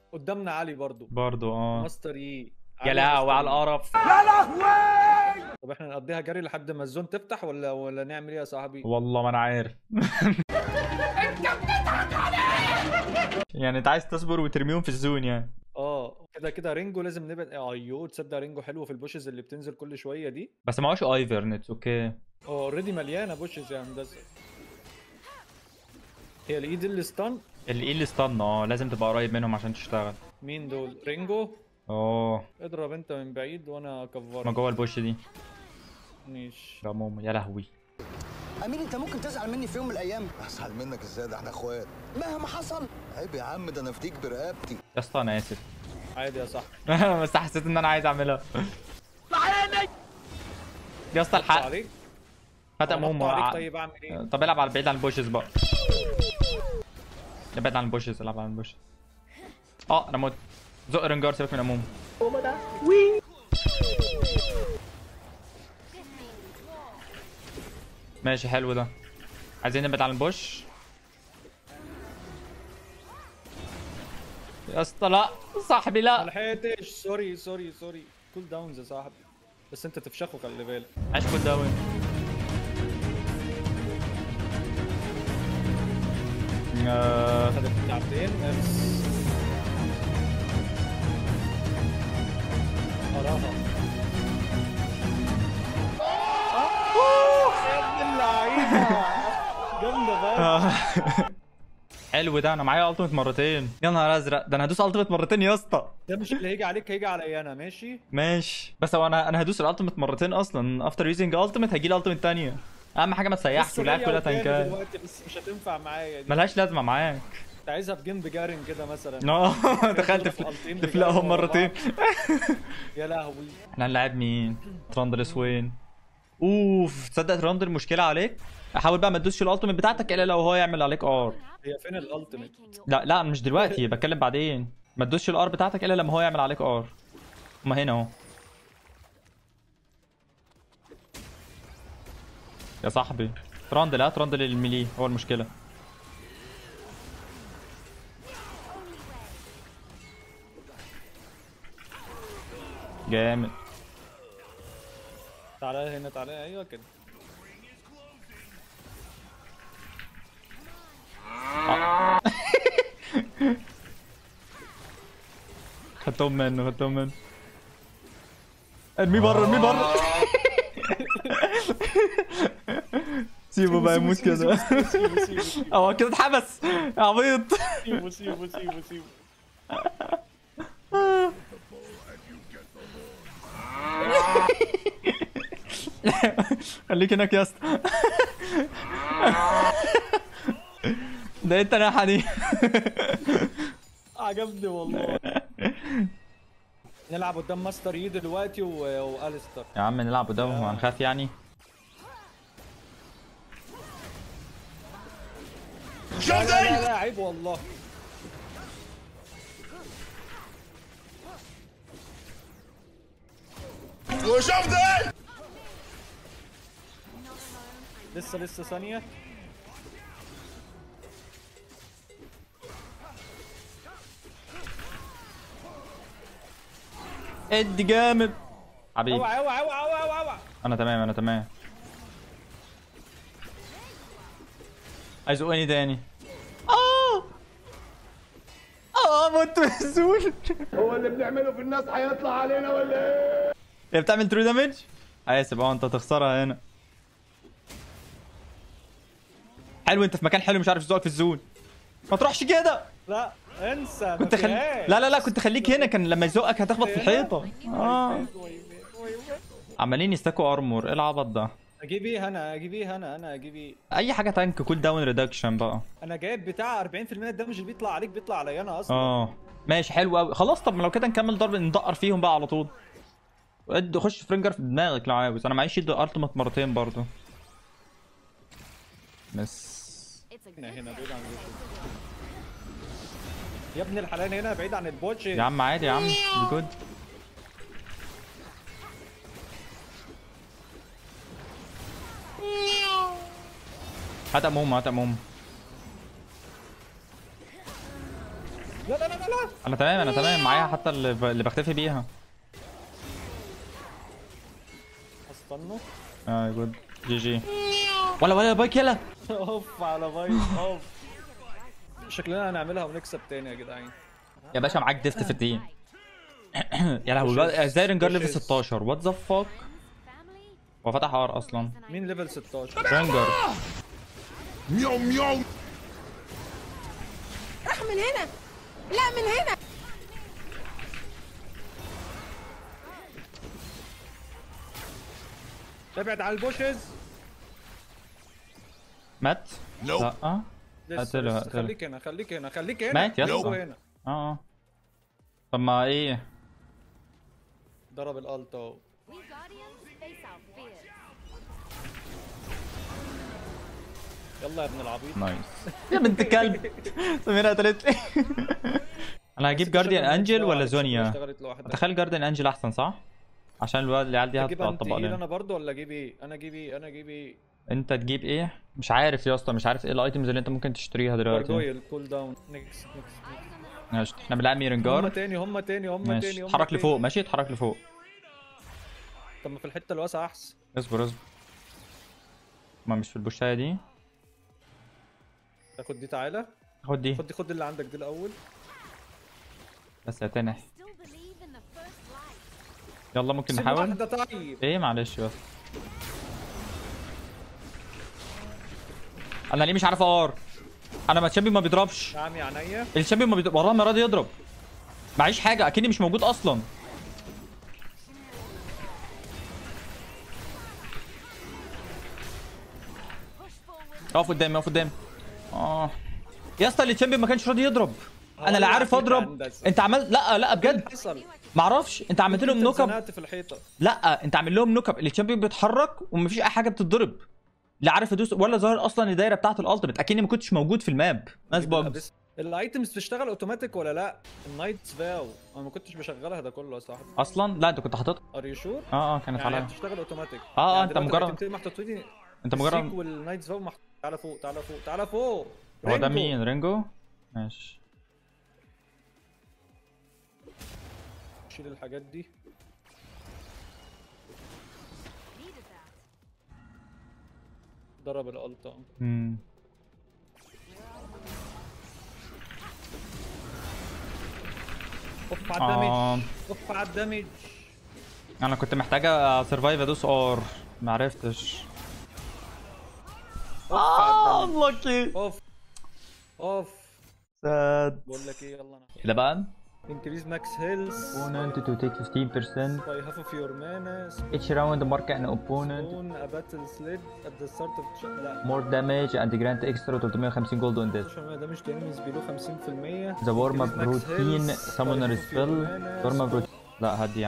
قدامنا علي برضو برضو اه ماستر يي يا علي لهوي على ماستر يي. القرف طب احنا نقضيها جري لحد ما الزون تفتح ولا ولا نعمل ايه يا صاحبي والله ما انا عارف يعني انت عايز تصبر وترميهم في الزون يعني اه كده كده رينجو لازم نبعد ايوه تصدق رينجو حلو في البوشز اللي بتنزل كل شويه دي بس معهوش ايفرنت اوكي هو اوريدي مليانه بوشز يا هندسه هي الايد اللي ستان اللي ايه اللي استنى اه لازم تبقى قريب منهم عشان تشتغل مين دول رينجو اه اضرب انت من بعيد وانا ما اكفرك جوه البوش دي ماشي يا ماما يا لهوي امير انت ممكن تزعل مني في يوم من الايام اسهل منك ازاي ده احنا اخوات مهما حصل عيب يا عم ده انا افديك برقبتي يا اسطى انا اسف عادي يا صاحبي بس حسيت ان انا عايز اعملها يا اسطى حط الحق عليك هات حط اموم عليك طيب اعمل ايه طب العب على بعيد عن البوشز بقى ابعد عن البوشز العب عن البوشز اه انا موت زق رنجار سيبك من اموم ماشي حلو ده عايزين نبعد عن البوش يا اسطى لا صاحبي ما لا لحقتش سوري سوري سوري كول داونز يا صاحبي بس انت تفشخه خلي بالك عايش كول داون آه، خدت بتاعتين نفس اراها آه، يا ابن اللعيبه جامده بقى حلو ده انا معايا التيمت مرتين يا نهار ازرق ده انا هدوس التيمت مرتين يا اسطى ده مش اللي هيجي عليك هيجي عليا انا ماشي ماشي بس هو انا انا هدوس الالتيمت مرتين اصلا افتر يوزنج التيمت هيجي لي التيمت تانية اهم حاجه ما تسيحش بص واللعب ليا كلها قدامي تنكات دلوقتي بس مش هتنفع معايا دي ملهاش لازمه معاك انت عايزها في جيم بجارن كده مثلا اه دخلت في ألتين في تفلقهم بجد ورا مرتين يا لهوي احنا هنلعب مين؟ تراندل سوين اوف تصدق تراندل مشكله عليك؟ حاول بقى ما تدوسش الالتيمت بتاعتك الا لو هو يعمل عليك ار هي فين الالتيميت لا لا مش دلوقتي بتكلم بعدين ما تدوسش الار بتاعتك الا لما هو يعمل عليك ار هما هنا اهو يا صاحبي تراندل ها تراندل الميلي هو المشكله جامد تعالى هنا تعالى ايوه كده خدتهم منه خدتهم منه ارميه بره ارميه بره سيبه بقى يموت كده سيبه سيبه سيبه هو كده اتحبس يا عبيط سيبه سيبه سيبه سيبه خليك هناك يا اسطى ده إيه التناحة دي عجبني والله نلعب قدام ماستر يي دلوقتي و... واليستر يا عم نلعب قدامهم هنخاف يعني لا لا لا, لا عيب والله وشفت لسه لسه ثانية ادي جامد حبيبي اوعى اوعى اوعى اوعى اوعى انا تمام انا تمام عايز اني تاني اه اه مت مسؤول هو اللي بنعمله في الناس هيطلع علينا ولا ايه هي بتعمل ترو دامج اسف اه انت هتخسرها هنا حلو انت في مكان حلو مش عارف تزوق في الزون ما تروحش كده لا انسى ما كنت خل... فيهاش. لا لا لا كنت خليك هنا كان لما يزقك هتخبط في الحيطه اه عمالين يستكوا ارمور ايه العبط ده اجيب ايه انا اجيب ايه انا انا اجيب ايه اي حاجه تانك كول داون ريدكشن بقى انا جايب بتاع 40% الدمج اللي بيطلع عليك بيطلع عليا انا اصلا اه ماشي حلو قوي خلاص طب ما لو كده نكمل ضرب ندقر فيهم بقى على طول اد خش فرينجر في دماغك لو عاوز انا معيش يد التيمت مرتين برضو بس هنا هنا بعيد عن البوتش يا ابن الحلال هنا بعيد عن البوتش يا عم عادي يا عم جود هات اموم هات اموم لا لا لا لا لا انا تمام انا تمام معايا حتى اللي, ب... اللي بختفي بيها استنى اه جود جي جي ولا ولا بايك يلا اوف على فايس اوف شكلنا هنعملها ونكسب تاني يا جدعان يا باشا معاك ديفت في التيم يا لهوي الواد- ازاي رينجر ليفل 16 وات ذا فاك هو فتح ار اصلا مين ليفل 16 رينجر راح من هنا لا من هنا ابعد على البوشز مات لا لسه قتله، لسه. قتله. خليك هنا خليك هنا خليك هنا مات يا اسطى. هو هنا اه اه طب ما ايه ضرب الالت اهو We Guardians face our fears. يلا يا ابن العبيط نايس يا بنت الكلب سميرة قتلت لي انا هجيب جارديان انجل ولا زونيا اشتغلت لوحدها تخيل جارديان انجل احسن صح عشان الواد العيال دي اجيب هتطبق انتي لنا انا برضو ولا اجيب ايه انا اجيب ايه انا اجيب ايه انت تجيب ايه مش عارف يا اسطى مش عارف ايه الايتمز اللي انت ممكن تشتريها دلوقتي جارجويل كول داون نكس نكس ماشي احنا بنلعب هم ميرنجار تاني هم تاني هم ماشي تاني هم اتحرك تاني. لفوق ماشي اتحرك لفوق طب ما في الحته الواسعه احسن اصبر اصبر ما مش في البوشايه دي تاخد دي تعالى خد دي خد دي خد اللي عندك دي الاول بس يا تنح Still believe in the first light. يلا ممكن سيب نحاول واحده طيب ايه معلش بس انا ليه مش عارف ار انا ما الشامبيون ما بيضربش نعم يا عينيا الشامبيون ما بيضرب والله ما راضي يضرب معيش حاجه اكني مش موجود اصلا اقف قدامي اقف قدامي اه يا اسطى الشامبيون ما كانش راضي يضرب انا لا هو عارف اللي اضرب هندسة. انت عملت لا لا بجد حصل معرفش انت عملت لهم نوك اب اتزنقت في الحيطه لا انت عامل لهم نوك اب الشامبيون بيتحرك ومفيش اي حاجه بتتضرب لا عارف ادوس ولا ظاهر اصلا الدايره بتاعت الالتيميت اكني ما كنتش موجود في الماب ناس باجز بس الايتمز بتشتغل اوتوماتيك ولا لا النايت فاو انا ما كنتش بشغلها ده كله يا صاحبي اصلا لا انت كنت حاططها ار يو شور اه اه كانت يعني عليا بتشتغل اوتوماتيك اه، يعني انت دلوقتي مجرد- الأيتمتين محطوطين انت السيك مجرد والنايت فاو محطوط تعالى فوق تعالى فوق تعالى فوق هو ده رينجو. مين رينجو ماشي شيل الحاجات دي Needed that. ضرب الالت اهو امم اوف على آه. الدمج اوف على الدمج انا كنت محتاجه سرفايف ادوس ار ما عرفتش اوف على الدمج انلوكي اوف اوف ساد بقول لك ايه يلا انا ايه ده بقى increase max health opponent to take 15% by half of your mana each round mark an opponent own a battle sled at the start of the لا more damage and grant extra 350 gold on this 16 ده مش تاني بيلو 50% the warm up Increase max routine health summoner by half of your spell mana. warm up routine لا هدي